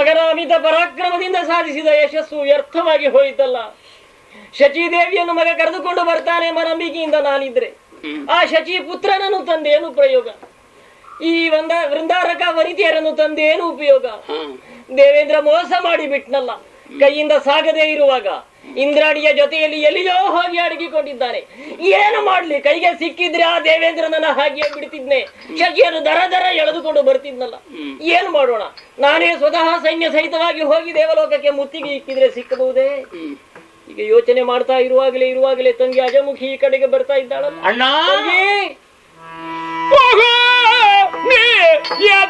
ಮಗನ ಅಮಿತ ಪರಾಕ್ರಮದಿಂದ ಸಾಧಿಸಿದ ಯಶಸ್ಸು ವ್ಯರ್ಥವಾಗಿ ಹೋಯಿತಲ್ಲ ಶಚಿದೇವಿಯನ್ನು ಮಗ ಕರೆದುಕೊಂಡು ಬರ್ತಾನೆ ಮನಂಬಿಕೆಯಿಂದ ನಾನಿದ್ರೆ ಆ ಶಚಿ ಪುತ್ರನನ್ನು ತಂದೇನು ಪ್ರಯೋಗ ಈ ಒಂದ ವೃಂದಾರಕ ವನಿತೆಯರನ್ನು ತಂದೇನು ಉಪಯೋಗ ಹಾ ದೇವೇಂದ್ರ ಮೋಸ ಮಾಡಿ ಬಿಟ್ನಲ್ಲ ಕೈಯಿಂದ ಸಾಗದೇ ಇರುವಾಗ ಇಂದ್ರಾಣಿಯ ಜೊತೆಯಲ್ಲಿ ಎಲ್ಲಿಯೋ ಹೋಗಿ ಅಡಗಿಕೊಂಡಿದ್ದಾನೆ ಏನು ಮಾಡ್ಲಿ ಕೈಗೆ ಸಿಕ್ಕಿದ್ರೆ ಆ ದೇವೇಂದ್ರನನ್ನ ಹಾಗೆ ಬಿಡ್ತಿದ್ನೆ ಶಚಿಯನ್ನು ದರ ದರ ಎಳೆದುಕೊಂಡು ಬರ್ತಿದ್ನಲ್ಲ ಏನು ಮಾಡೋಣ ನಾನೇ ಸ್ವತಃ ಸೈನ್ಯ ಸಹಿತವಾಗಿ ಹೋಗಿ ದೇವಲೋಕಕ್ಕೆ ಮುತ್ತಿಗೆ ಇಕ್ಕಿದ್ರೆ ಸಿಕ್ಕಬಹುದೇ ಹ್ಮ್ ಈಗ ಯೋಚನೆ ಮಾಡ್ತಾ ಇರುವಾಗಲೇ ಇರುವಾಗಲೇ ತಂಗಿ ಅಜಮುಖಿ ಈ ಕಡೆಗೆ ಬರ್ತಾ ಇದ್ದಾಳಲ್ಲ ಅಣ್ಣ ತಂಗಿ ಹೋಗು, ನೀ ಎದ್ದ